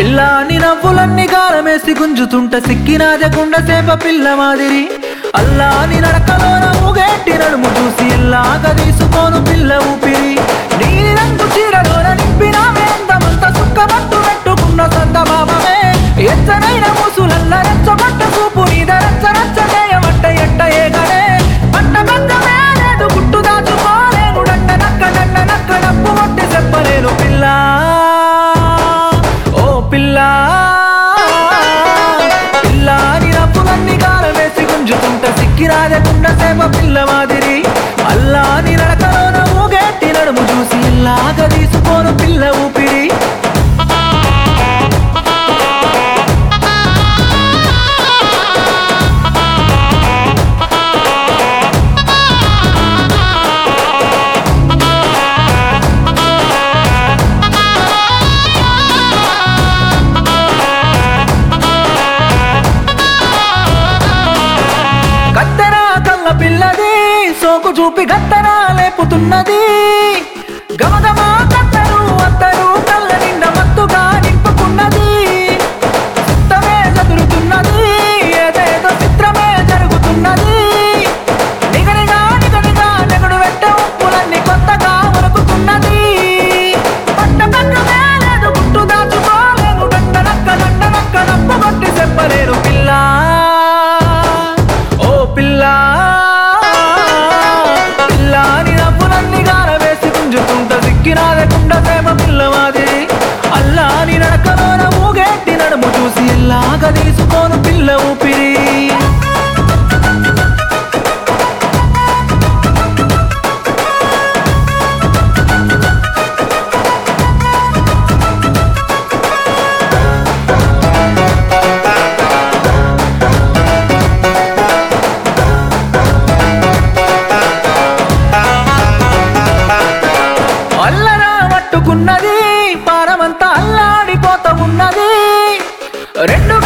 పిల్లాని నవ్వులన్నీ గాలమేసి గుంజుతుంట సిక్కినాజకుండ సేప పిల్ల మాదిరి అల్లాని నడకలోన ఊగేటి నడుము చూసి ఇల్లాగా తీసుకోను పిల్ల ఊపిరి నీలి రంగు చీరలోన నింపిన వేందమంత సుక్కమట్టు పెట్టుకున్న సందమామమే ఎచ్చనైన ముసులల్ల రెచ్చగొట్ట చూపు నీద రచ్చ రచ్చ చేయమంట ఎట్ట ఏగనే పట్ట బంధమే లేదు గుట్టు దాచుకోలేను డండ నక్క డండ నక్క నప్పు కొట్టి చెప్పలేను పిల్ల ఓ పిల్ల పిల్ల నీ నప్పులన్నీ కాలం వేసి గుంజుతుంట సిక్కిరాజకుండ సేప పిల్ల మాదిరి అల్లా నీ నడకలోన ఊగేటి నడుము చూసి ఇల్లాగా తీసుకోను పిల్ల ఊపిరి కత్తెరా కళ్ళ పిల్లది సోకు చూపి గత్తరా లేపుతున్నది గమగమా కత్తరు అత్తరు కళ్ళ నిండా మత్తుగా నింపుకున్నది చిత్తమే చదురుతున్నది ఏదేదో చిత్రమే జరుగుతున్నది నిగనిగా నిగనిగా నెగుడు వెట్ట ఉప్పులన్నీ కొత్తగా ఉరుకుతున్నది పట్ట పక్కమే లేదు గుట్టు దాచుకోలేను దండ నక్క దండ నక్క నప్పు కొట్టి చెప్పలేను పిల్ల ఓ పిల్ల పిల్ల నీ నవ్వులన్నీ గాల వేసి గుంజుతుంట సిక్కినాదకుండా ప్రేమ పిల్ల మాదిరి అల్లా నీ నడకలోన ఊగేటి నడుము చూసి ఇల్లాగా తీసుకోను పిల్ల ఊపిరి అల్లరా పట్టుకున్నది పారమంతా అల్లాడిపోత ఉన్నది రెండు